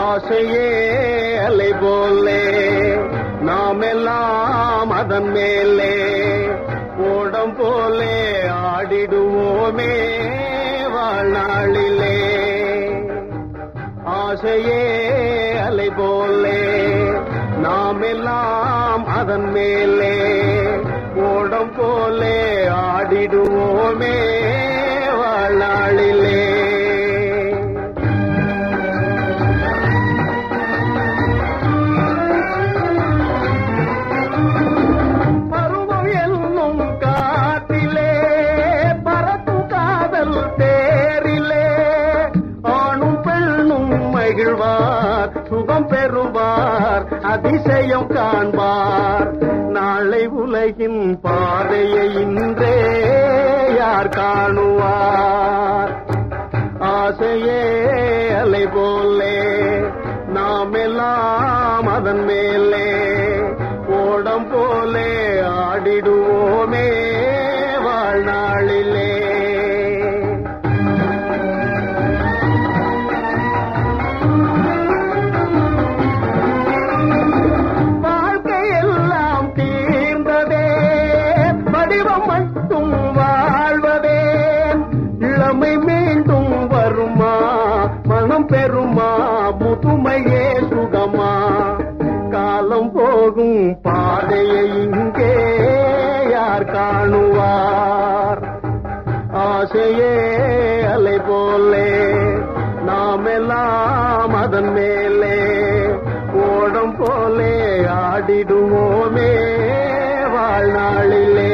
ஆசையே அலை போலே நாம் எல்லாம் அதன் மேலே ஓடம் போலே ஆடிடுவோமே வாழ்நாளிலே ஆசையே அலை போலே நாம் எல்லாம் அதன் மேலே ஓடம் போலே ஆடிடுவோமே வாழ்நாளிலே பருவம் என்னும் காட்டிலே பறக்கும் காதல் தேரிலே ஆணும் பெண்ணும் மகிழ்வார் சுகம் பெறுவார் அதிசயம் காண்பார் நாளை உலகின் பாதையை இன்றே யார் காணுவார் ஆசையே அலை போலே நாம் எல்லாம் அதன் மேலே ஓடம் போலே ஆடிடுவோமே வாழ்நாளிலே வாழ்க்கையெல்லாம் தீர்ந்ததே வடிவம் மட்டும் வாழ்வதே இளமை மீண்டும் வருமா மனம் பெறுமா முதுமையே சுகமா காலம் போகும் பாதையை இங்கே யார் காணுவார் ஆசையே அலை போலே நாம் எல்லாம் அதன் மேலே ஓடம் போலே ஆடிடுவோமே வாழ்நாளிலே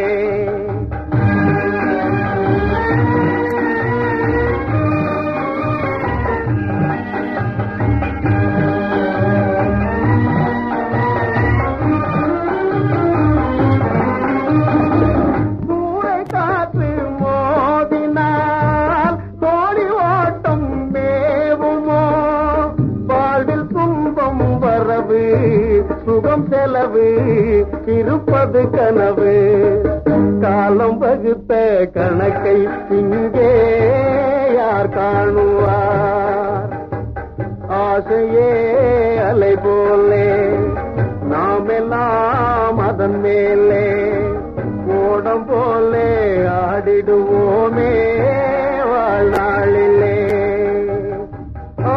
சூறை காற்று மோதினால் கோடி ஓட்டம் மேவுமோ வாழ்வில் துன்பம் வரவு சுகம் செலவு இருப்பது கனவு காலம் வகுத்த கணக்கை இங்கே யார் காணுவார் ஆசையே அலை போலே நாம் எல்லாம் அதன் மேலே ஓடம் போலே ஆடிடுவோமே வாழ்நாளிலே ஆ,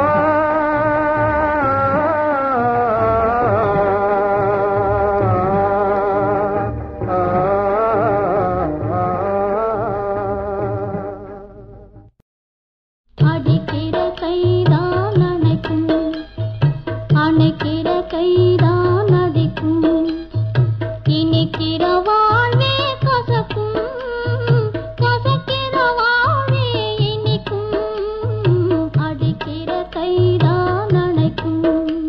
ஆ, ஆ, ஆ. அடிக்கிற கைதான் அணைக்கும் அணைக்கிற கைதான் அடிக்கும் இனிக்கிற வாழ்வே கசக்கும் கசக்கிற வாழ்வே இனிக்கும் அடிக்கிற கைதான் அணைக்கும்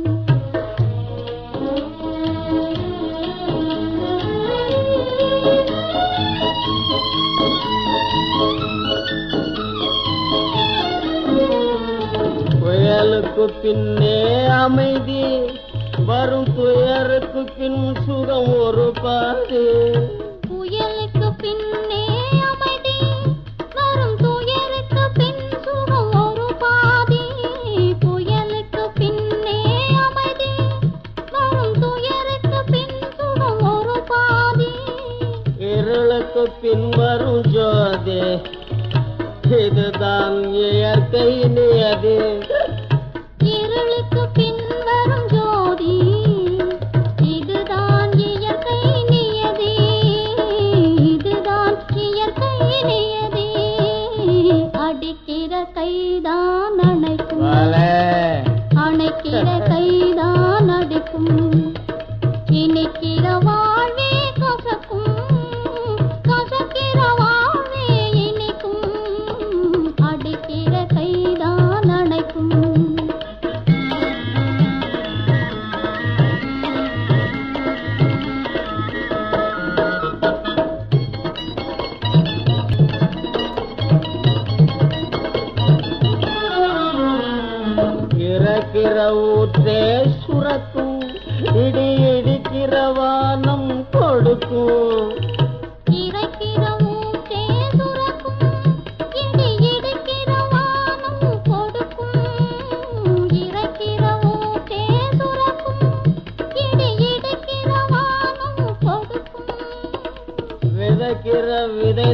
புயலுக்கு பின்னே அமைதி வரும் துயருக்கு பின் சுகம் ஒரு பாதி புயலுக்கு பின்னே அமைதி வரும் துயருக்கு பின் சுகம் ஒரு பாதி புயலுக்கு பின்னே அமைதி வரும் துயருக்கு பின் சுகம் ஒரு பாதி இருளுக்கு பின் வரும் ஜோதி இதுதான் இயற்கை நியதி இருளுக்கு பின் வரும் ஜோதி இதுதான் இயற்கை நியதி இதுதான் இயற்கை நியதி அடிக்கிற கைதான் அணைக்கும் அணைக்கிற கைதான் அடிக்கும் இனிக்கிற வாழ்வே கசக்கும் கசக்கிற வாழ்வே இனிக்கும் அடிக்கிற கைதான் அணைக்கும் இறக்கிற ஊற்றே சுரக்கும் இடி இடிக்கிற வானம் கொடுக்கும் இறைக்கிற ஊற்றே சுரக்கும் இடி இடிக்கிற வானம் கொடுக்கும் இறைக்கிற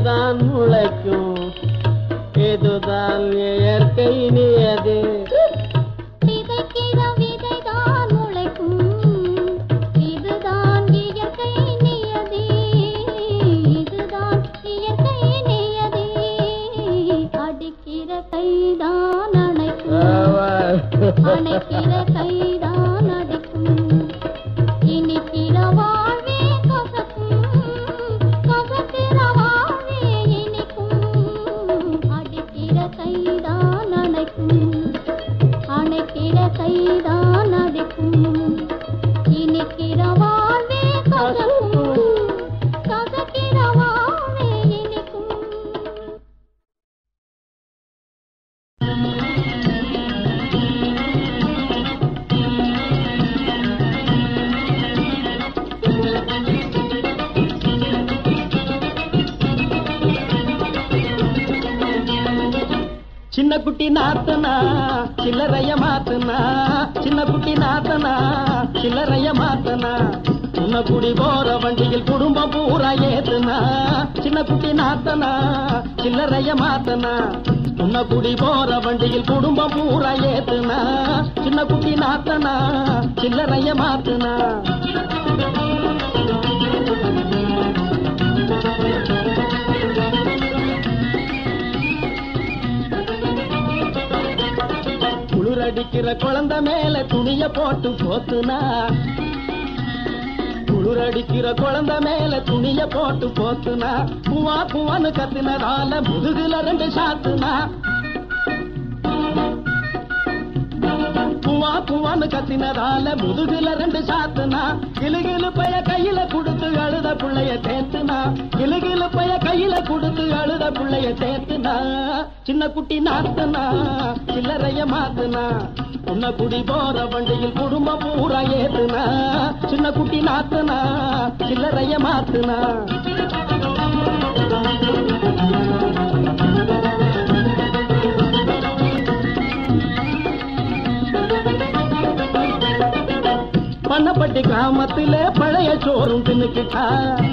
விதைதான் முளைக்கும் இதுதான் இயற்கை நியது விதைக்கிற விதைதான் முளைக்கும் இதுதான் இயற்கை நியதி இதுதான் இயற்கை நியதி அடிக்கிற கைதான் அணைக்கும் அணைக்கிற கைதான் அடிக்கும் இனிக்கிற வாழ்வே கசக்கும் கசக்கிற வாழ்வே இனிக்கும் அடிக்கிற கைதான் அணைக்கும் அணைக்கிற கைதான் அடிக்கும் இனிக்கிற வாழ்வே கசக்கும் கசக்கிற வாழ்வே இனிக்கும் சின்ன குட்டி நாத்தனா சில்லறைய மாத்தனா சின்ன குட்டி நாத்தனா சில்லறைய மாத்தனா உன்ன குடி போற வண்டியில் குடும்பம் பூரா ஏத்துனா சின்ன குட்டி நாத்தனா சில்லறைய மாத்தனா உன்ன குடி போற வண்டியில் குடும்பம் பூரா ஏத்துனா சின்ன குட்டி நாத்தனா சில்லறைய மாத்துனா குளிரடிக்கிற குழந்தை மேல துணிய போட்டு போத்துனா குளிரடிக்கிற குழந்தை மேல துணிய போட்டு போத்துனா பூவா பூவான்னு கத்தினதால முதுகுல ரெண்டு சாத்துனா பூவா பூவான்னு கத்தினதால முதுகுல ரெண்டு சாத்துனா கிளுகிளு பைய கையில கொடுத்து அழுத புள்ளைய தேத்துனா கிளுகிளு பைய கையில கொடுத்து அழுத புள்ளைய தேத்துனா சின்ன குட்டி நாத்துனா சில்லறைய மாத்துனா உன்ன குடி போற வண்டியில் குடும்பம் பூரா ஏத்துனா சின்ன குட்டி நாத்துனா சில்லறைய மாத்துனா பண்ணப்பட்டி கிராமத்திலே பழைய சோறும் தின்னுக்கிட்டா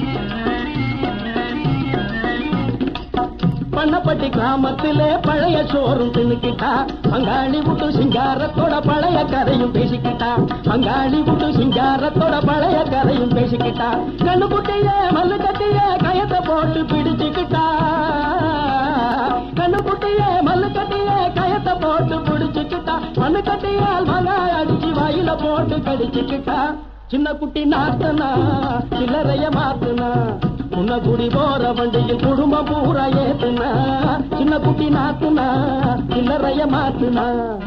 பண்ணப்பட்டி கிராமத்திலே பழைய சோறும் தின்னுக்கிட்டா பங்காளி விட்டு சிங்காரத்தோட பழைய கதையும் பேசிக்கிட்டா பங்காளி விட்டு சிங்காரத்தோட பழைய கதையும் பேசிக்கிட்டா கண்ணு குட்டிய மல்லு கட்டிய கயத்தை போட்டு பிடிச்சுக்கிட்டா கண்ணு குட்டிய மல்லு கட்டிய கயத்தை போட்டு பிடிச்சுக்கிட்டா மண்ணு கட்டியால் மகாய் அடிச்சு வாயில போட்டு கடிச்சுக்கிட்டா சின்ன குட்டி நாத்தனா சில்லறைய மாத்துனா உன்ன குடி போற வண்டியில் குடும்பம் பூரா ஏத்துனா சின்ன குட்டி நாத்துனா சில்லறைய மாத்துனா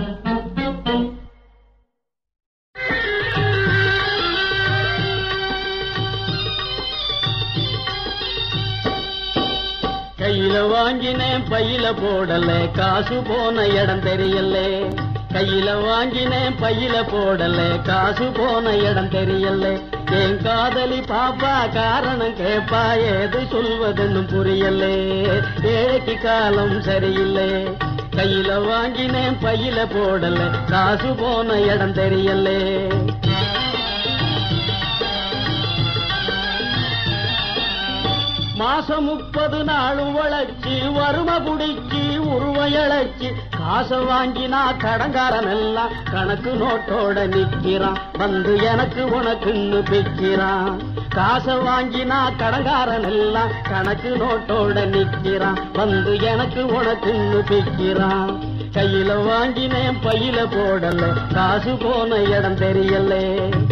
கையில வாங்கினேன் பையில போடல காசு போன இடம் தெரியல கையில வாங்கினேன் பையில போடல காசு போன இடம் தெரியல என் காதலி பாப்பா காரணம் கேப்பா ஏது சொல்வதுன்னு புரியல ஏழைக்கு காலம் சரியில்லை கையில வாங்கினேன் பையில போடல காசு போன இடம் தெரியலே மாசம் முப்பது நாளும் உழைச்சி வறுமை புடிச்சி உருவ இழைச்சி காசை வாங்கினா கடங்காரன் எல்லாம் கணக்கு நோட்டோட நிக்கிறான் வந்து எனக்கு உனக்குன்னு பிக்கிறான் காசை வாங்கினா கடங்காரன் எல்லாம் கணக்கு நோட்டோட நிக்கிறான் வந்து எனக்கு உனக்குன்னு பிக்கிறான் கையில வாங்கினேன் பையில போடல காசு போன இடம் தெரியலே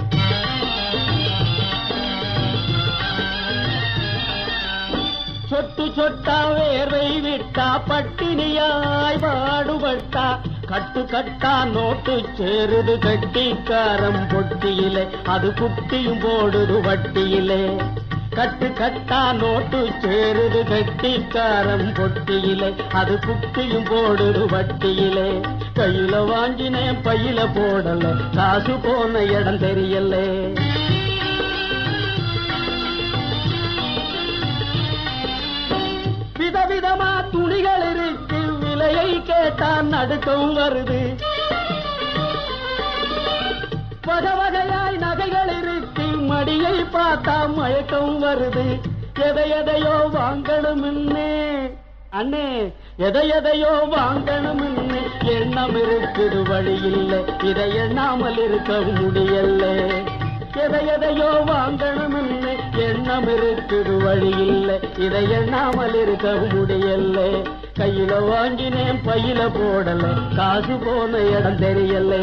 சொட்டு சொட்டா வேர்வை விட்டா பட்டினியாய் பாடுபட்டா கட்டு கட்டா நோட்டு சேருது கட்டிக்காரம் பொட்டியிலே அது குட்டியும் போடுது வட்டியிலே கட்டு கட்டா நோட்டு சேருது கட்டிக்காரம் பொட்டியிலே அது குட்டியும் போடுது வட்டியிலே கையில வாங்கினேன் பையில போடல காசு போன இடம் தெரியலே விதவிதமா துணிகள் இருக்கு விலையை கேட்டான் நடுக்கம் வருது வகை வகையாய் நகைகள் இருக்கு மடியை பார்த்தா மயக்கம் வருது எதை எதையோ வாங்கணும்னே அண்ணே எதை எதையோ வாங்கணும்னு எண்ணம் இருக்குது வழி இல்லை இதை எண்ணாமல் இருக்க முடியல எதை எதையோ வாங்கணும்னு எண்ணம் இருக்குது வழி இல்லை இதை எண்ணாமல் இருக்க முடியல கையில வாங்கினேன் பையில போடல காசு போன இடம் தெரியல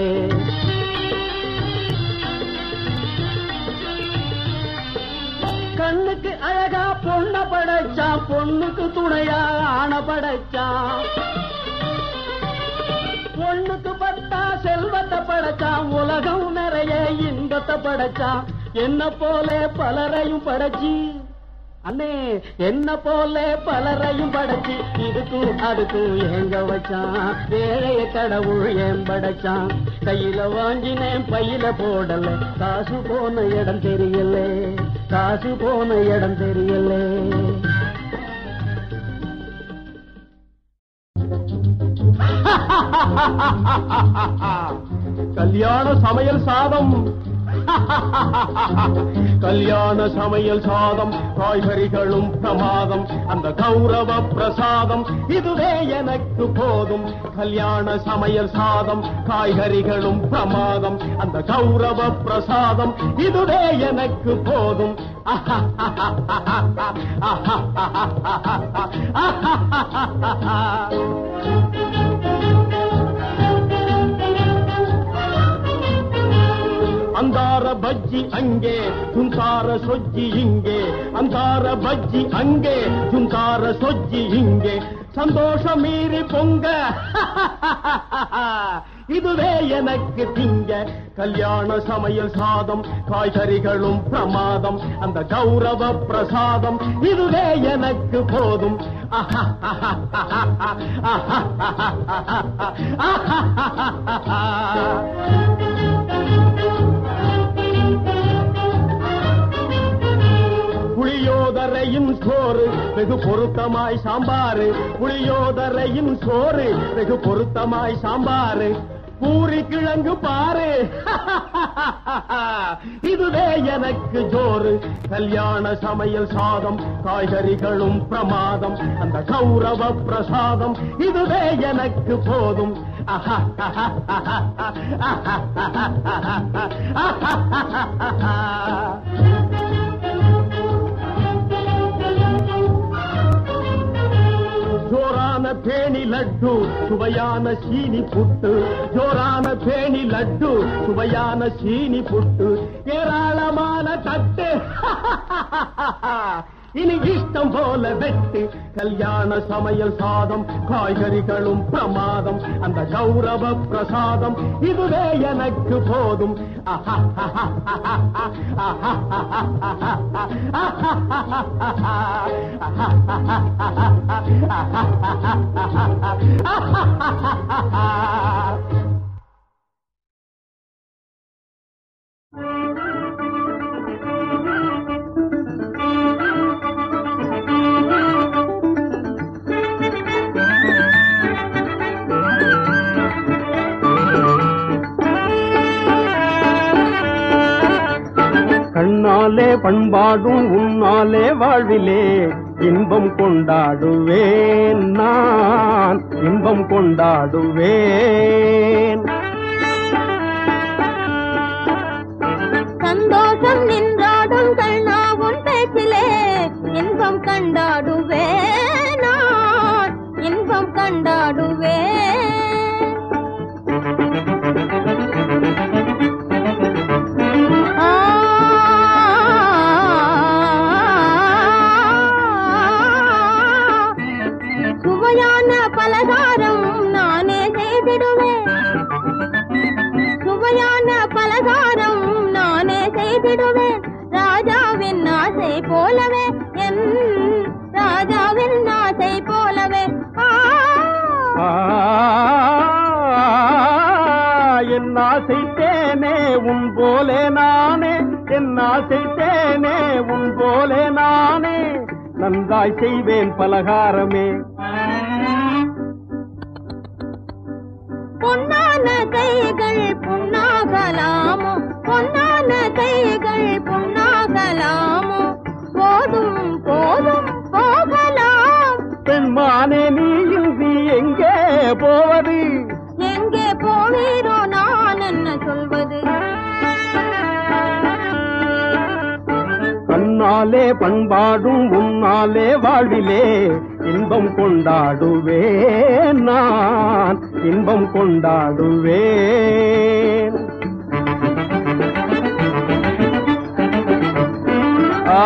கண்ணுக்கு அழகா பொண்ண படைச்சான் பொண்ணுக்கு துணையா ஆன படைச்சான் பொண்ணுக்கு பட்டா செல்வத்தை படைச்சான் உலகம் நிறைய இன்பத்தை படைச்சான் என்ன போல பலரையும் படைச்சி அண்ணே என்ன போல பலரையும் படைச்சி இதுக்கும் அதுக்கும் ஏங்க வச்சான் ஏழைய கடவுள் ஏன் படைச்சான் கையில வாங்கினேன் பையில போடல காசு போன இடம் தெரியல காசு போன இடம் தெரியல கல்யாண சமையல் சாதம் கல்யாண சமையல் சாதம் காய்கறிகளும் பிரமாதம் அந்த கௌரவ பிரசாதம் இதுவே எனக்கு போதும் கல்யாண சமையல் சாதம் காய்கறிகளும் பிரமாதம் அந்த கௌரவ பிரசாதம் இதுவே எனக்கு போதும் அந்தார பஜ்ஜி அங்கே துந்தார சொஜ்ஜி இங்கே அந்தார பஜ்ஜி அங்கே துந்தார சொஜ்ஜி இங்கே சந்தோஷம் மீறி பொங்க இதுவே எனக்கு திங்க கல்யாண சமையல் சாதம் காய்கறிகளும் பிரமாதம் அந்த கௌரவ பிரசாதம் இதுவே எனக்கு போதும் புளியோதரையும் சோறு வெகு பொருத்தமாய் சாம்பாரு புளியோதரையும் சோறு வெகு பொருத்தமாய் சாம்பாரு பூரி கிழங்கு பாரு இதுவே எனக்கு ஜோறு கல்யாண சமையல் சாதம் காய்கறிகளும் பிரமாதம் அந்த கௌரவ பிரசாதம் இதுவே எனக்கு போதும் ஜோரான பேணி லட்டு சுவையான சீனி புட்டு ஜோரான பேணி லட்டு சுவையான சீனி புட்டு ஏராளமான தட்டு இனி இஷ்டம் போல வெட்டு கல்யாண சமையல் சாதம் காய்கறிகளும் பிரமாதம் அந்த கௌரவ பிரசாதம் இதுவே எனக்கு போதும் கண்ணாலே பண்பாடும் உன்னாலே வாழ்விலே இன்பம் கொண்டாடுவேன் நான் இன்பம் கொண்டாடுவேன் சந்தோஷம் நின்றாடும் கண்ணாவும் பேச்சிலே இன்பம் கண்டாடுவேன் நான் இன்பம் கண்டாடுவேன் ஆ சுவையான பலகாரம் நானே செய்திடுவேன் சுவையான பலகாரம் நானே செய்திடுவேன் ராஜாவின் ஆசை போலவே என் ராஜாவின் ஆசை போலவே ஆ ஆ, என் ஆசை தேனே உன் போலே நானே என் ஆசை தேனே உன் போலே நானே நன்றாய் செய்வேன் பலகாரமே பொன்னான கைகள் புண்ணாகலாமோ பொன்னான கைகள் புண்ணாகலாமோ போதும் போதும் பொன்னாலே பண்பாடும் உன்னாலே வாழ்விலே இன்பம் கொண்டாடுவேன் நான் இன்பம் கொண்டாடுவேன் ஆ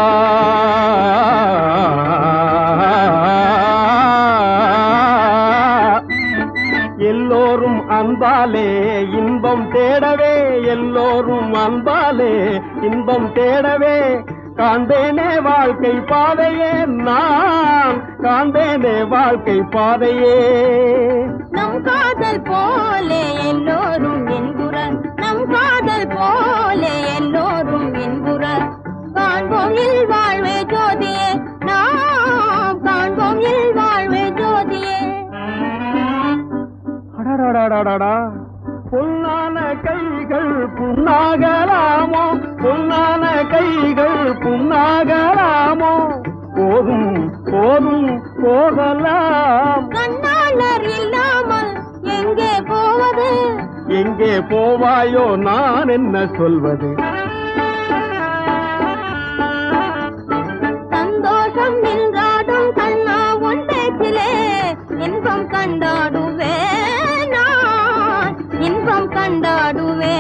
எல்லோரும் அன்பாலே இன்பம் தேடவே எல்லோரும் அன்பாலே இன்பம் தேடவே காண்பேனே வாழ்க்கை பாதையே நான் காண்பேனே வாழ்க்கை பாதையே நம் காதல் போலே எல்லோரும் என்புற நம் காதல் போலே எல்லோரும் என்புற காண்போம் இல் வாழ்வே ஜோதியே நாம் காண்போம் இல் வாழ்வே ஜோதியே அடடடடடடா. பொன்னான கைகள் புண்ணாகலாமோ பொன்னான கைகள் புண்ணாகலாமோ போதும் போதும் போகலாம் கண்ணாளர் இல்லாமல் எங்கே போவது எங்கே போவாயோ நான் என்ன சொல்வது சந்தோஷம் நின்றாடும் கண்ணா உன் பேச்சிலே இன்பம் கண்டாடுவே நான் இன்பம் கண்டாடுவே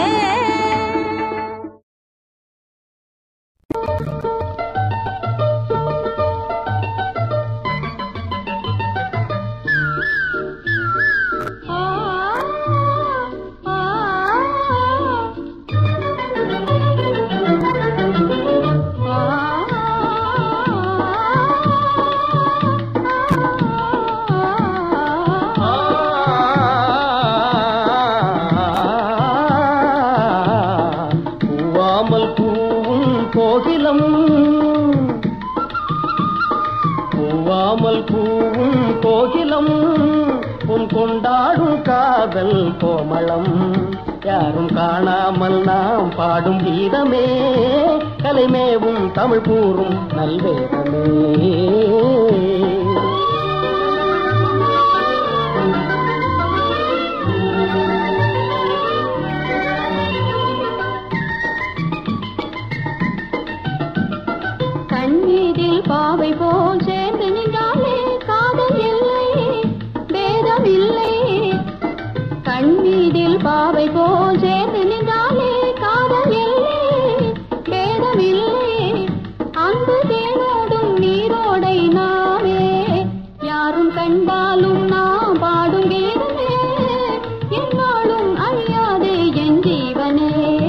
பூவாமல் பூவும் கோகிலம் பூவாமல் பூவும் கோகிலம் உன் கொண்டாடும் காதல் கோமளம் யாரும் காணாமல் நாம் பாடும் கீதமே கலைமேவும் தமிழ் கூறும் நல்வேதமே கண்ணீரில் பாவை போல் சேர்ந்து நின்றாலே காதல் இல்லை பேதம் இல்லை கண்ணீரில் பாவை போல் சேர்ந்து நின்றாலே காதல் இல்லை பேதம் இல்லை அன்பு தேனோடும் நீரோடை நாமே யாரும் கண்டாலும் நாம் பாடும் கீதமே என்னாலும் அழியாதே என் ஜீவனே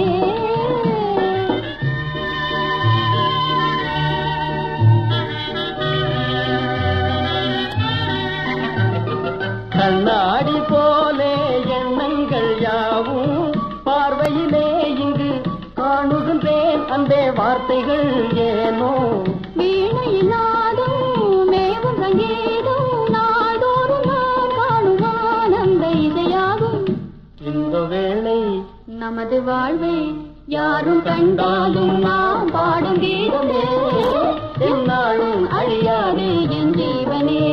கண்ணாடி போலே எண்ணங்கள் யாவும் பார்வையிலே இங்கு காணுகின்றேன் அந்த வார்த்தைகள் ஏனோ வீணையினாலும் மேவும் சங்கீதம் நாள்தோறும் நாம் காணும் ஆனந்த இசையாகும் இந்த வேளை நமது வாழ்வை யாரும் கண்டாலும் நாம் பாடும் கீதமே என்னாலும் அழியாதே என் ஜீவனே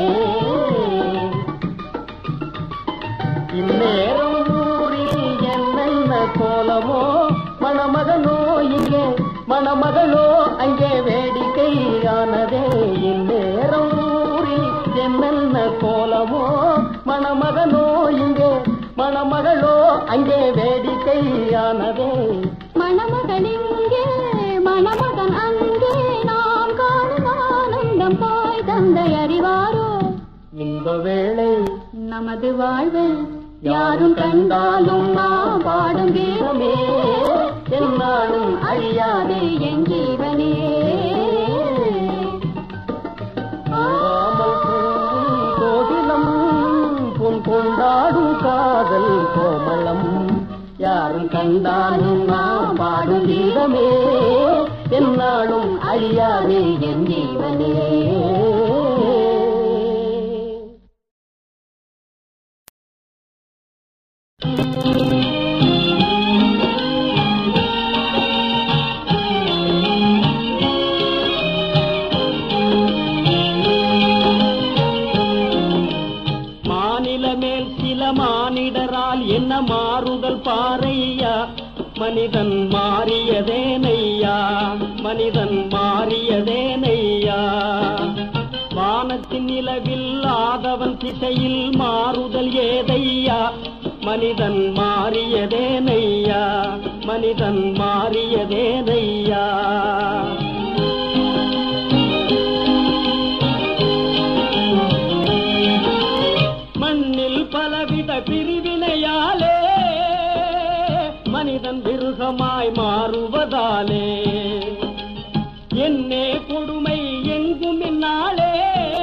இந்நேரம் ஊரில் என்னென்ன கோலமோ மணமகனோ இங்கே மணமகளோ அங்கே வேடிக்கையானதே இந்நேரம் ஊரில் என்னென்ன கோலமோ மணமகனோ இங்கே மணமகளோ அங்கே வேடிக்கையானதே மணமகள் இங்கே மணமகன் அங்கே நாம் காணும் ஆனந்தம் தாய் தந்தை அறிவாரோ இந்த வேளை நமது வாழ்வை யாரும் கண்டாலும் நாம் பாடும் கீதமே என்னாலும் அழியாதே என் ஜீவனே பூவாமல் பூவும் கோகிலம் பொன் கொண்டாடும் காதல் கோமளம் யாரும் கண்டாலும் நாம் பாடும் கீதமே என்னாலும் அழியாதே என் ஜீவனே மாநில மேல் சில மானிடரால் என்ன மாறுதல் பாறையா மனிதன் மாறியதேனையா மனிதன் மாறிய நிலவில்லாதவன் திசையில் மாறுதல் ஏதையா மனிதன் மாறியதேனையா மனிதன் மாறியதேனையா மண்ணில் பலவித பிரிவினையாலே மனிதன் மிருகமாய் மாறுவதாலே என்னே கொடுமை எங்கும் இந்நாளே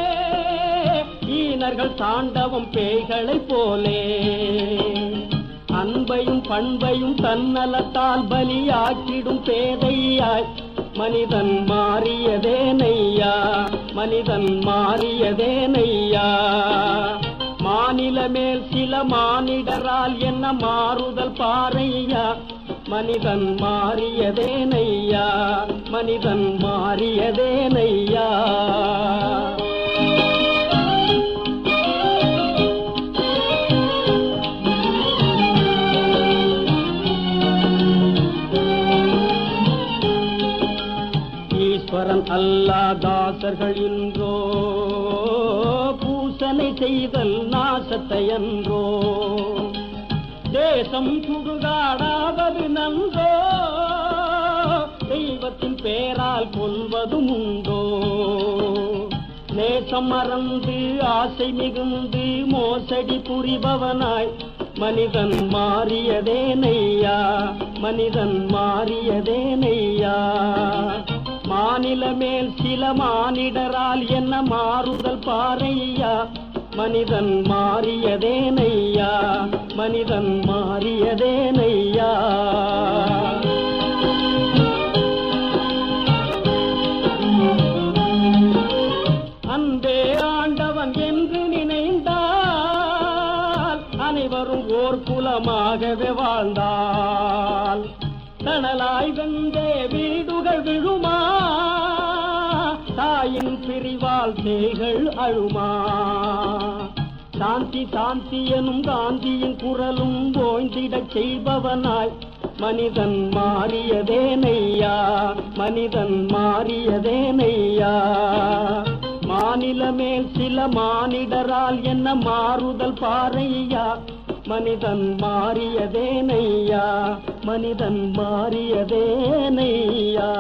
ஈனர்கள் தாண்டவம் பேய்களைப் போலே அன்பையும் பண்பையும் தன்னலத்தால் பலியாக்கிடும் பேதையாய் மனிதன் மாறியதேனையா மனிதன் மாறியதேனையா மாநில மேல் சில மானிடரால் என்ன மாறுதல் பாறையா மனிதன் மாறியதேனையா மனிதன் மாறியதேனையா ஈஸ்வரன் அல்லா தாசர்கள் இன்றோ பூசனை செய்தல் நாசத்தை என்றோ தேசம் சுடுகாடாவது நன்றோ தெய்வத்தின் பேரால் கொல்வதும் உண்டோ நேசம் மறந்து ஆசை மிகுந்து மோசடி புரிபவனாய் மனிதன் மாறியதேனையா மனிதன் மாறியதேனையா மாநில மேல் சில மானிடரால் என்ன மாறுதல் பாறையா மனிதன் மாறியதேனையா மனிதன் மாறியதேனையா அன்பே ஆண்டவன் என்று நினைந்தால் அனைவரும் ஓர் குலமாகவே வாழ்ந்தால் தணலாய் வந்தே வீடுகள் விழுமா தாயின் பிரிவால் சேய்கள் அழுமா சாந்தி சாந்தி எனும் காந்தியின் குரலும் ஓய்ந்திடச் செய்பவனாய் மனிதன் மாறியதேனையா மனிதன் மாறியதேனையா மாநில மேல் சில மானிடரால் என்ன மாறுதல் பாறையா மனிதன் மாறியதேனையா மனிதன் மாறியதேனையா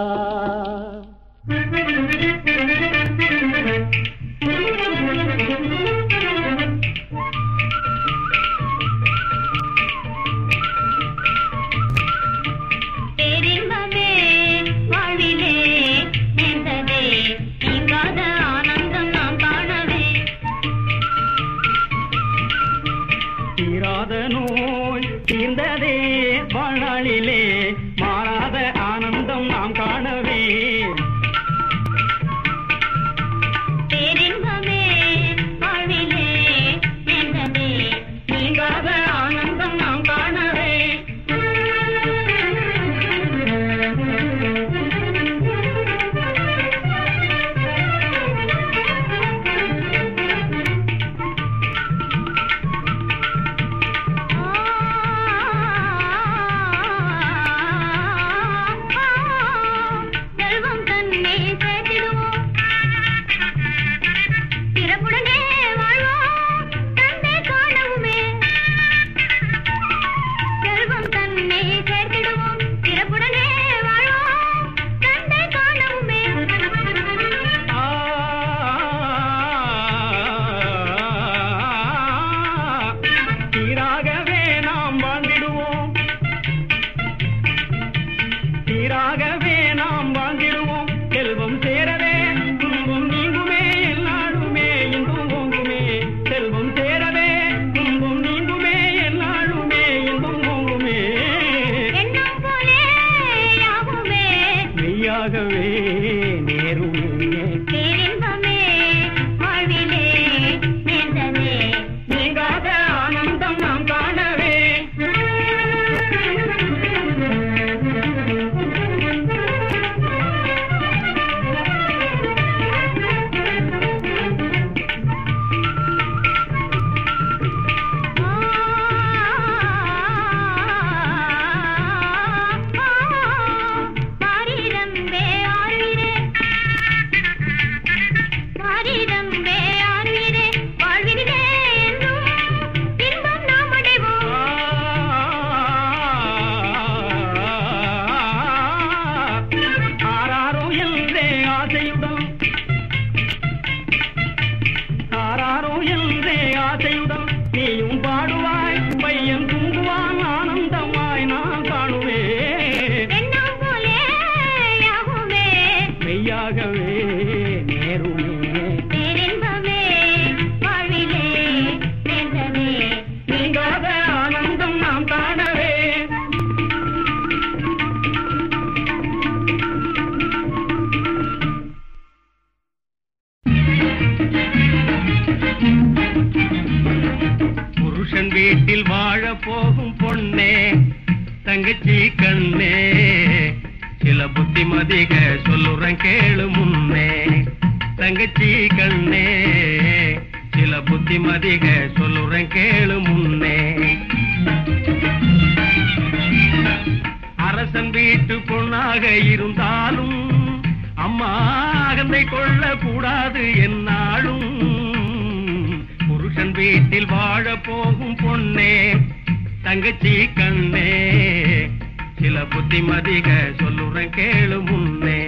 பேரின்பமே வாழ்விலே நேர்ந்ததே நீங்காத ஆனந்தம் நாம் காணவே தீராத நோய் தீர்ந்ததே வாழ்நாளிலே மாறாத ஆனந்தம் நாம் காணவே பேரின்பமே வாழ்விலே நேர்ந்ததே நீங்காத ஆனந்தம் நாம் காணவே செல்வம் தன்னை சேர்த்திடுவோம் பிறப்புடனே வாழ்வோம் தன்னை காணவுமே செல்வம் தன்னை சேர்த்திடுவோம் பிறப்புடனே வாழ்வோம் தன்னை காணவுமே ஆ, தீராகவே நாம் வாழ்ந்திடுவோம் தீராகவே நாம் வாழ்ந்திடுவோம் செல்வம் சேரவே துன்பம் நீங்குமே எல்லாருமே இன்பம் ஓங்குமே செல்வம் சேரவே துன்பம் நீங்குமே எல்லாருமே இன்பம் ஓங்குமே எண்ணம் போலே யாவுமே மெய்யாகவே நேருமே பேரின்பமே வாழ்விலே நேர்ந்ததே நீங்காத ஆனந்தம் நாம் காணவே மாறிடம்பே ஆறு தங்கச்சி கண்ணே சில புத்திமதிக சொல்லுறேன் கேளு முன்னே தங்கச்சி கண்ணே சில புத்திமதிக சொல்லுறேன் கேளு முன்னே அரசன் வீட்டு பொண்ணாக இருந்தாலும் அம்மா அகந்தை கொள்ள கூடாது என்னாலும் புருஷன் வீட்டில் வாழ போகும் பொண்ணே தங்கச்சி கண்ணே சில புத்திமதிக சொல்லுறேன் கேளு முன்னே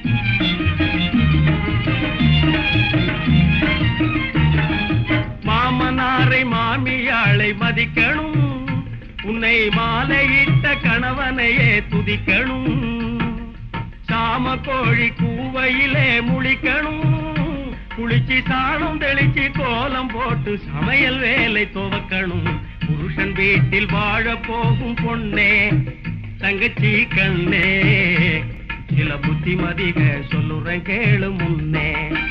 மாமனாரை மாமியாளை மதிக்கணும் உன்னை மாலையிட்ட கணவனையே துதிக்கணும் சாம கோழி கூவையிலே முழிக்கணும் குளிச்சு சாணம் தெளிச்சு கோலம் போட்டு சமையல் வேலை துவக்கணும் புருஷன் வீட்டில் வாழ போகும் பொண்ணே தங்கச்சி கண்ணே சில புத்திமதிக சொல்லுறேன் கேளு முன்னே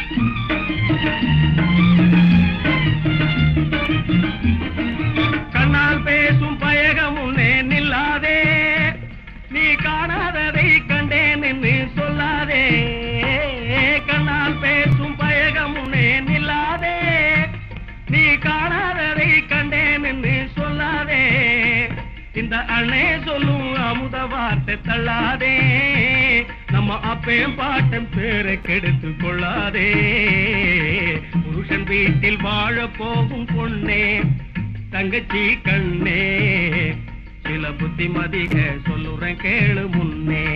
கண்ணால் பேசும் பயகம் உன்னே நில்லாதே நீ காணாததை கண்டேன் என்று சொல்லாதே கண்ணால் பேசும் பயகம் உன்னே நில்லாதே நீ காணாததை கண்டேன் என்று சொல்லாதே இந்த அண்ணே சொல்லும் அமுத வார்த்தை தள்ளாதே நம்ம அப்பையும் பாட்டன் பேரை கெடுத்து கொள்ளாதே புருஷன் வீட்டில் வாழ போகும் பொண்ணே தங்கச்சி கண்ணே சில புத்திமதிக சொல்லுறேன் கேளு முன்னே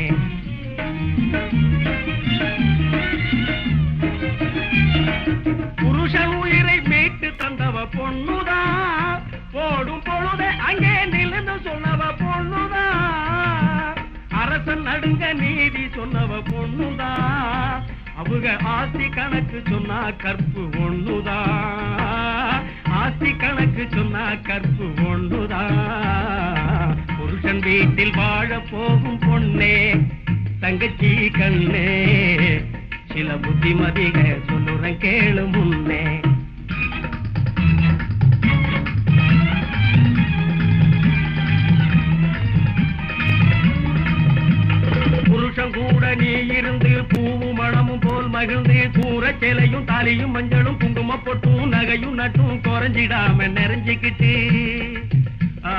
புருஷன் உயிரை மீட்டு தந்தவ பொண்ணுதான் போடும் பொழுது அங்கே நிலந்து சொன்னவ பொண்ணுதான் அரசன் நடுங்க நீதி சொன்னவ பொண்ணுதான் அவங்க ஆஸ்தி கணக்கு சொன்னா கற்பு ஒண்ணுதான் ஆஸ்தி கணக்கு சொன்னா கற்பு ஒண்ணுதான் புருஷன் வீட்டில் வாழ போகும் பொண்ணே தங்கச்சி கண்ணே சில புத்திமதிக சொல்லுறேன் கேளு முன்னே புருஷன் கூட நீ இருந்து பூவும் மணமும் போல் மகிழ்ந்து கூற சேலையும் தாலியும் மஞ்சளும் குங்கும பொட்டும் நகையும் நட்டும் குறைஞ்சிடாம நிறைஞ்சுக்கிட்டு ஆ,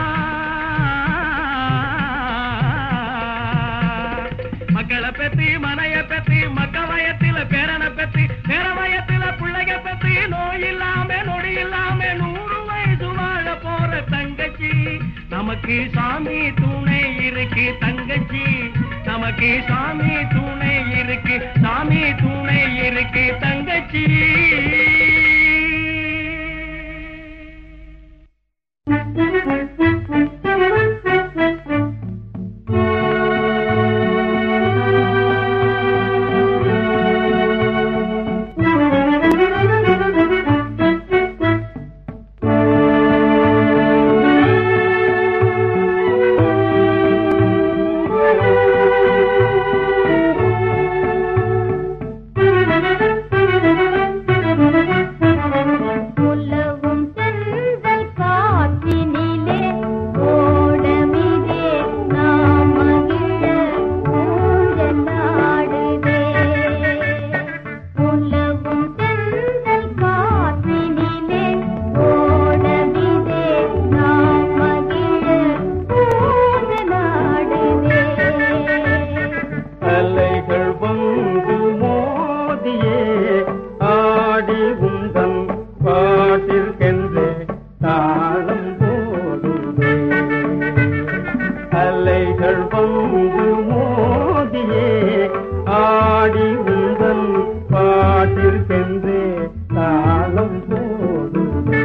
மக்களை பெத்தி மனைய பெத்தி மக்க வயத்தில பேரனை பெத்தி பேர வயத்தில பிள்ளைக பெத்தி நோய் இல்லாம நொடி இல்லாம நூறு வயசு வாழ போற தங்கச்சி நமக்கு சாமி துணை இருக்கு தங்கச்சி நமக்கு சாமி துணை இருக்கு சாமி துணை இருக்கு தங்கச்சி உலவும் செல்வல் காற்றினிலே ஓடமிதே நாம் மகிழ ஊஞ்சலாடுதே உலவும் செல்வல் காற்றினிலே ஓடமிதே நாம் மகிழ ஊஞ்சலாடுதே அலைகள் வந்து மோதியே ஆடி உந்தன் பாட்டிற்கென்றே தாளம் போடுதே அலைகள் வந்து மோதியே ஆடி உந்தன் பாட்டிற்கென்றே தாளம் போடுதே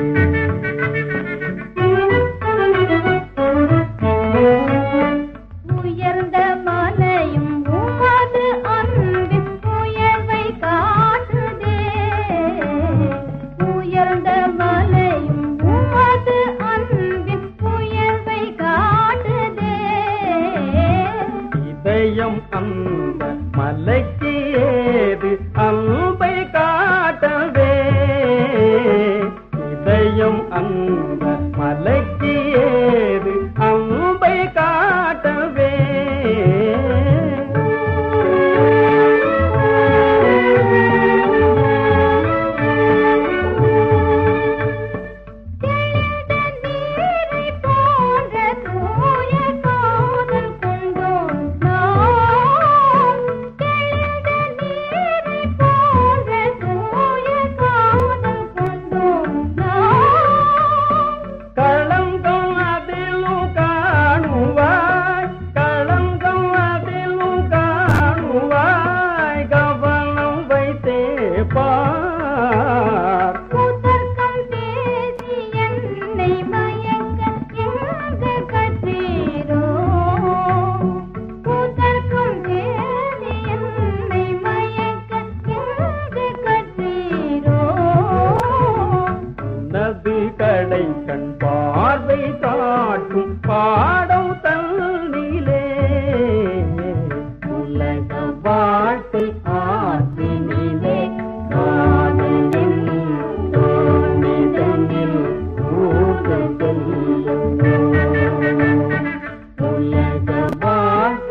உயர்ந்த மலையும் உமது அன்பின் உயர்வை காட்டுதே உயர்ந்த மலையும் உமது அன்பின் உயர்வை காட்டுதே இதயம் அந்த மலைக்கு ஏது அன்பை காட்டவே இதயம் அந்த மலைக்கு ஏது அன்பை காட்டவே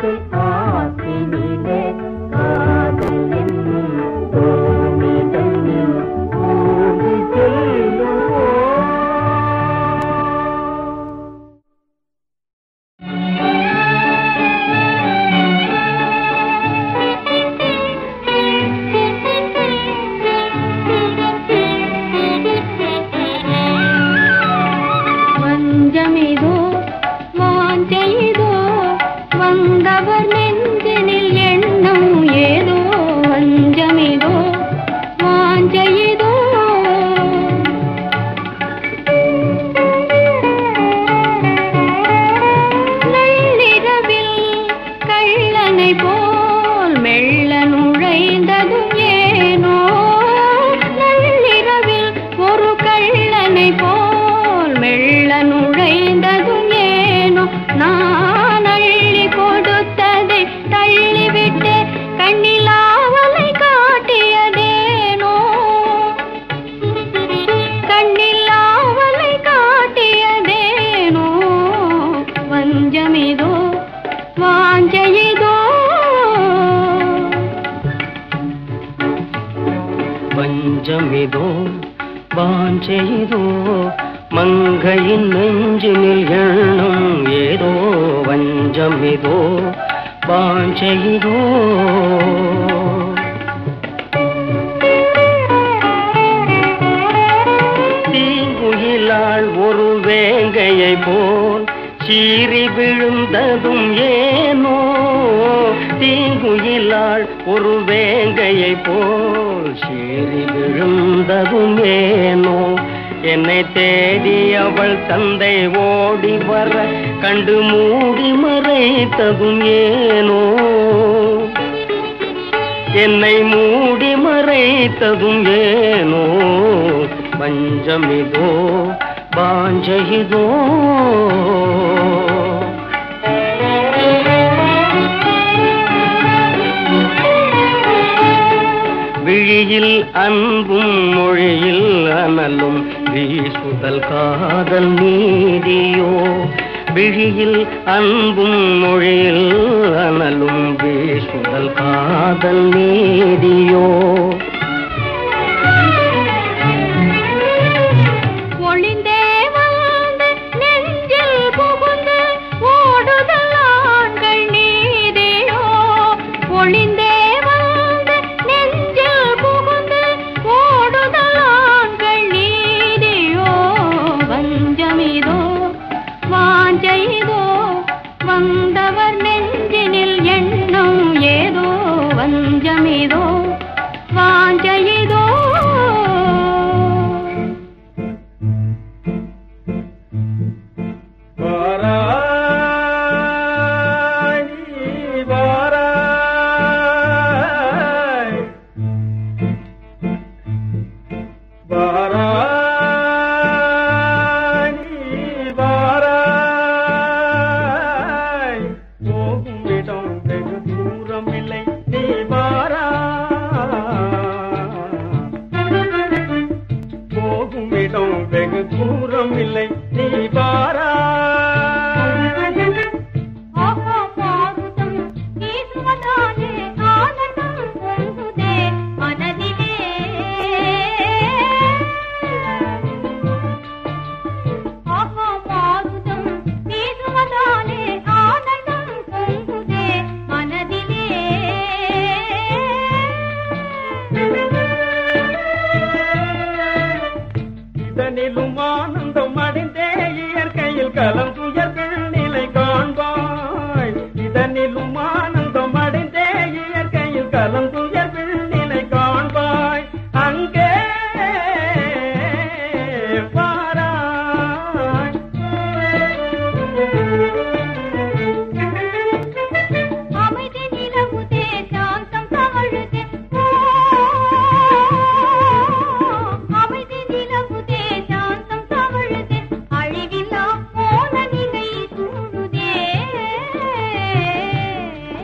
ஆசை ஆற்றினிலே காதல் என்னும் தோணி தன்னில் ஊன்றி செல்லுவோம் வஞ்சமிதோ வாஞ்சைதோ வந்தவர் நெஞ்சினில் எண்ணம் ஏதோ வஞ்சமிதோ வாஞ்சைதோ நள்ளிரவில் கள்ளனை போல் மெல்ல நுழைந்ததும் ஏனோ நள்ளிரவில் ஒரு கள்ளனை போல் மெல்ல நுழைந்ததும் ஏனோ நான் அள்ளி கொடுத்ததை தள்ளிவிட்டு கண்ணிலாவலை காட்டியதேனோ கண்ணில்லாவலை காட்டியதேனோ வஞ்சமிதோ வாஞ்சைதோ வஞ்சமிதோ வாஞ்செய்தோ மங்கையின் நெஞ்சினில் எண்ணம் ஏதோ வஞ்சமிதோ வாஞ்செய்தோ தீங்குயிலாள் ஒரு வேங்கையை போல் சீறி விழுந்ததும் ஏனோ தீங்குயிலாள் ஒரு வேங்கையை போல் சீறி விழுந்ததும் ஏனோ என்னை தேடி அவள் தந்தை ஓடி வர கண்டு மூடி மறைத்ததும் ஏனோ என்னை மூடி மறைத்ததும் ஏனோ பஞ்சமிதோ பாஞ்சகிதோ விழியில் அன்பும் மொழியில் அனலும் வீசுதல் காதல் நீதியோ விழியில் அன்பும் மொழியில் அனலும் வீசுதல் காதல் நீதியோ ஒளிந்தே வந்து நெஞ்சில் புகுந்து ஓடுதல் ஆண்கள் நீதியோ ஒளிந்தே வந்து நெஞ்சில் புகுந்து ஓடுதல் ஆண்கள் நீதியோ வஞ்சமிதோ வாஞ்சைதோ வந்தவர் நெஞ்சினில் எண்ணம் ஏதோ வஞ்சமிதோ வாஞ்சைதோ வாராய் வாராய் வாராய் வாராய் போகும் இடம் வெகு தூரம் இல்லை நீ வாராய் போகும் இடம் வெகு தூரம் இல்லை நீ வாராய் ஆஹா மாருதம் வீசுவதாலே ஆனந்தம் பொங்குதே மனதிலே ஆஹா மாருதம் வீசுவதாலே ஆனந்தம் பொங்குதே மனதிலே இதனிலும் ஆனந்தம் அடைந்தே இயற்கையில் கலந்துயர் நிலை காண்பாய் இதனிலும் ஆனந்தம் அடைந்தே இயற்கையில் கலந்துயர் நிலை காண்பாய் அங்கே பாராய் அமைதி நிலவுதே சாந்தம் தவழுதே ஓ, அமைதி நிலவுதே சாந்தம் தவழுதே அழிவில்லா போன நிலை சூழுதே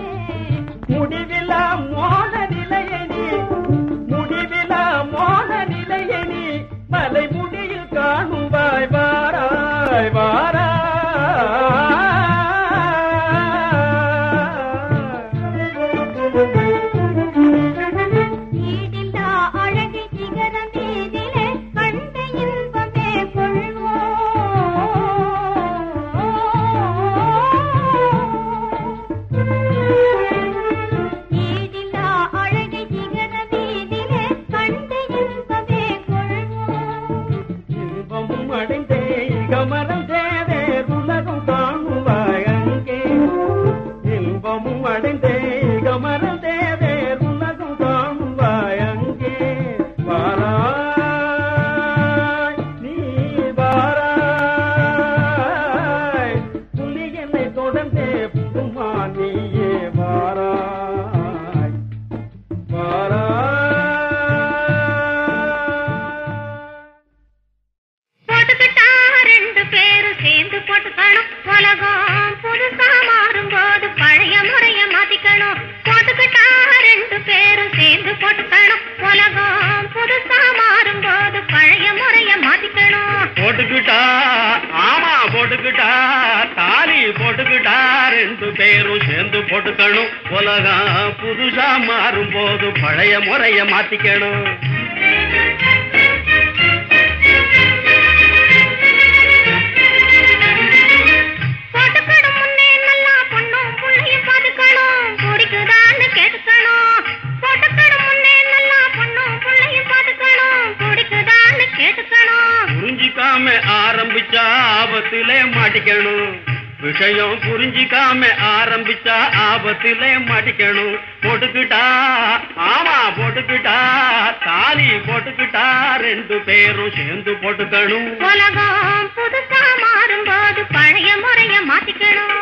பேரும் சேர்ந்து போட்டுக்கணும் உலகம் புதுசா மாறும் போது பழைய முறைய மாத்திக்கணும் போட்டுக்கணும் முன்னே நல்லா பொண்ணும் புள்ளையும் பாத்துக்கணும் பிடிக்குதான்னு கேட்டுக்கணும் போட்டுக்கணும் முன்னே நல்லா பொண்ணும் புள்ளையும் பாத்துக்கணும் பிடிக்குதான்னு கேட்டுக்கணும் புரிஞ்சிக்காம ஆரம்பிச்சா ஆபத்திலே மாட்டிக்கணும் விஷயம் புரிஞ்சிக்காம ஆரம்பிச்சா ஆபத்திலே மாட்டிக்கணும் போட்டுக்கிட்டா ஆமா போட்டுக்கிட்டா தாலி போட்டுக்கிட்டா ரெண்டு பேரும் சேர்ந்து போட்டுக்கணும் உலகம் புதுசா மாறும்போது பழைய முறைய மாத்திக்கணும்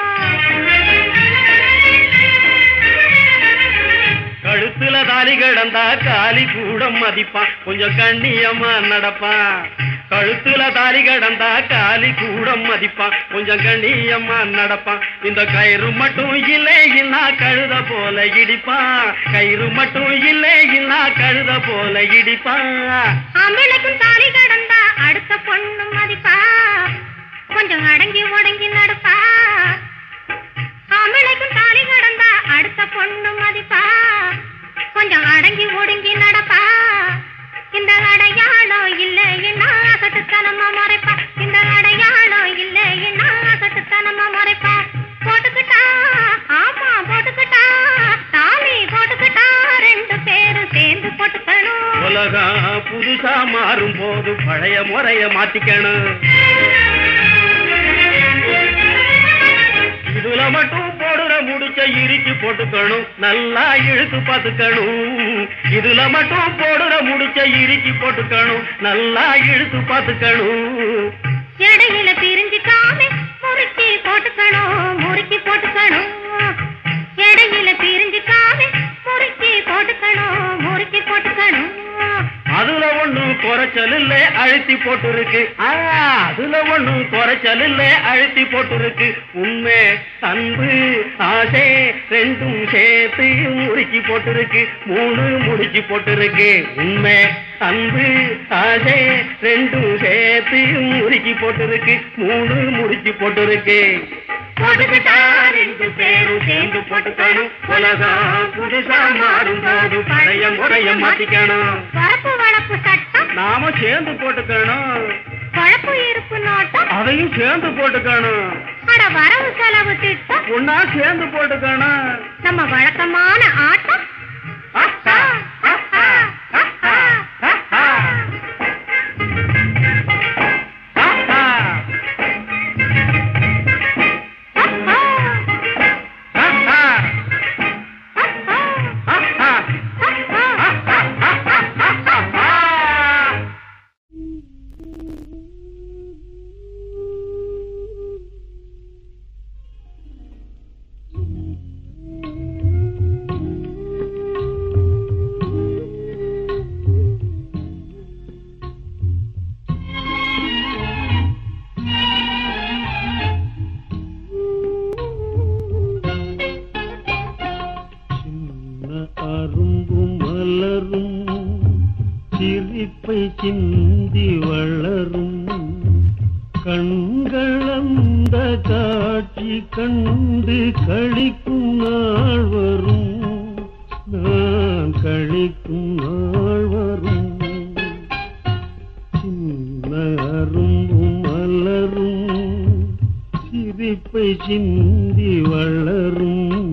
கழுத்துல தாலி கிடந்தா காலி கூட மதிப்பான் கொஞ்சம் கண்ணியமா நடப்பான் கழுத்துல தாலி கிடந்தா காலி கூட மதிப்பான் கொஞ்சம் கண்ணியமா நடப்பான் இந்த கயிறு மட்டும் இல்லைன்னா கழுத போல இடிப்பான் கயிறு மட்டும் இல்லைன்னா கழுத போல இடிப்பான் ஆம்பளைக்கும் தாலி கடந்தா அடுத்த பொண்ணு மதிப்பா கொஞ்சம் அடங்கி ஒடங்கி நடப்பா ஆம்பளைக்கும் தாலி கடந்தா அடுத்த பொண்ணு மதிப்பா கொஞ்சம் அடங்கி ஒடுங்கி நடப்பா இந்த அடையாளம் இல்லைன்னா கட்டுத்தனமா மறைப்பா இந்த அடையாளம் இல்லைன்னா கட்டுத்தனமா மறைப்பா போட்டுக்கிட்டா ஆமா போட்டுக்கிட்டா தாலி போட்டுக்கிட்டா ரெண்டு பேரும் சேர்ந்து போட்டுக்கணும் உலகம் புதுசா மாறும் போது பழைய முறைய மாத்திக்கணும் இதுல மட்டும் போடுற முடிச்ச இறுக்கி போட்டுக்கணும் நல்லா இழுத்து பார்த்துக்கணும் இதுல மட்டும் போடுற முடிச்ச இறுக்கி போட்டுக்கணும் நல்லா இழுத்து பார்த்துக்கணும் இடையில பிரிஞ்சுக்காம முறுக்கி போட்டுக்கணும் முறுக்கி போட்டுக்கணும் இடையில பிரிஞ்சுக்காம முறுக்கி போட்டுக்கணும் முறுக்கி போட்டுக்கணும் அதுல ஒண்ணும் குறைச்சல் இல்ல அழுத்தி போட்டுருக்கு ஆ, அதுல ஒண்ணும் குறைச்சல் இல்ல அழுத்தி போட்டுருக்கு உண்மை அன்பு ஆசை ரெண்டும் சேர்த்து முறுக்கி போட்டுருக்கு மூணு முடிச்சு போட்டுருக்கு உண்மை அன்பு ஆசை ரெண்டும் சேர்த்து முறுக்கி போட்டுருக்கு மூணு முடிச்சு போட்டுருக்கு போட்டுக்கிட்டா ரெண்டு பேரும் சேர்ந்து போட்டுக்கணும் உலகம் புதுசா மாறும் போது பழைய முறைய மாத்திக்கணும் வரப்பு வளப்பு சட்டம் நாம சேர்ந்து போட்டுக்கணும் குழப்பு இருப்பு நோட்டம் அதையும் சேர்ந்து போட்டுக்கணும் அட வரவு செலவு திட்டம் ஒன்னா சேர்ந்து போட்டுக்கணும் நம்ம வழக்கமான ஆட்டம் ஆஹா, ஆஹா, ஆஹா, ஆஹா. ஆஹா, ஆஹா, ஆஹா, ஆஹா. சின்ன அரும்பும் மலரும் சிரிப்பை சிந்தி வளரும் கண்களந்த காட்சி கண்டு கழிக்கும் நாள் வரும் நான் கழிக்கும் நாள் வரும் சின்ன அரும்பும் மலரும் சிரிப்பை சிந்தி வளரும்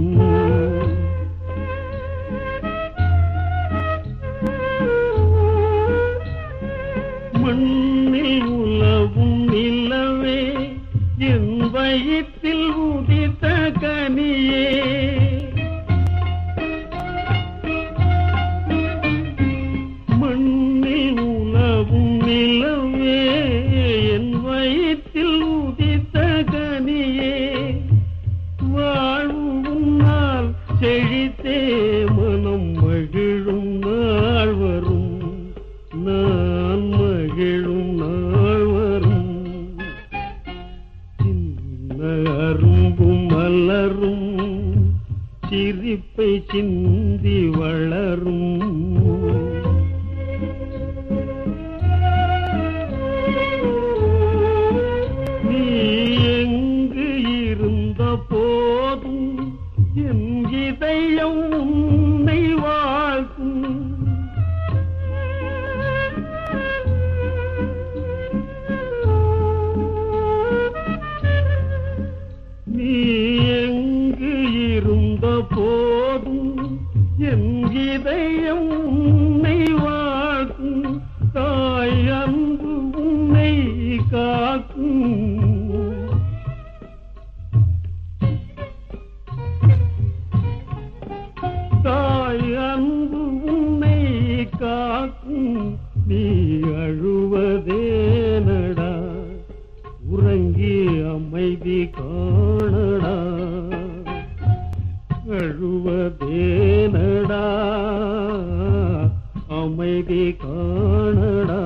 மண்ணில் உலவும் நிலவே என் வயிற்றில் உதித்த கனியே மண்ணில் உலவும் நிலவே என் வயிற்றில் உதித்த கனியே வாழ்வும் நாள் செழித்தே மனம் மகிழும் நாள் வரும் நான் மகிழும் நாள் வரும் சின்ன அரும்பும் மலரும் சிரிப்பை சிந்தி வளரும் நீ எங்கு இருந்த போதும் என் இதயம் உன்னை வாழ்த்தும் நீ எங்கு இருந்த போதும் என் இதயம் உன்னை வாழ்த்தும் தாய் அன்பு உன்னை காக்கும் தாய் அன்பு உன்னை காக்கும் நீ அழுவதேனடா உறங்கி அமைதி காணடா அழுவதேனடா அமைதி காணடா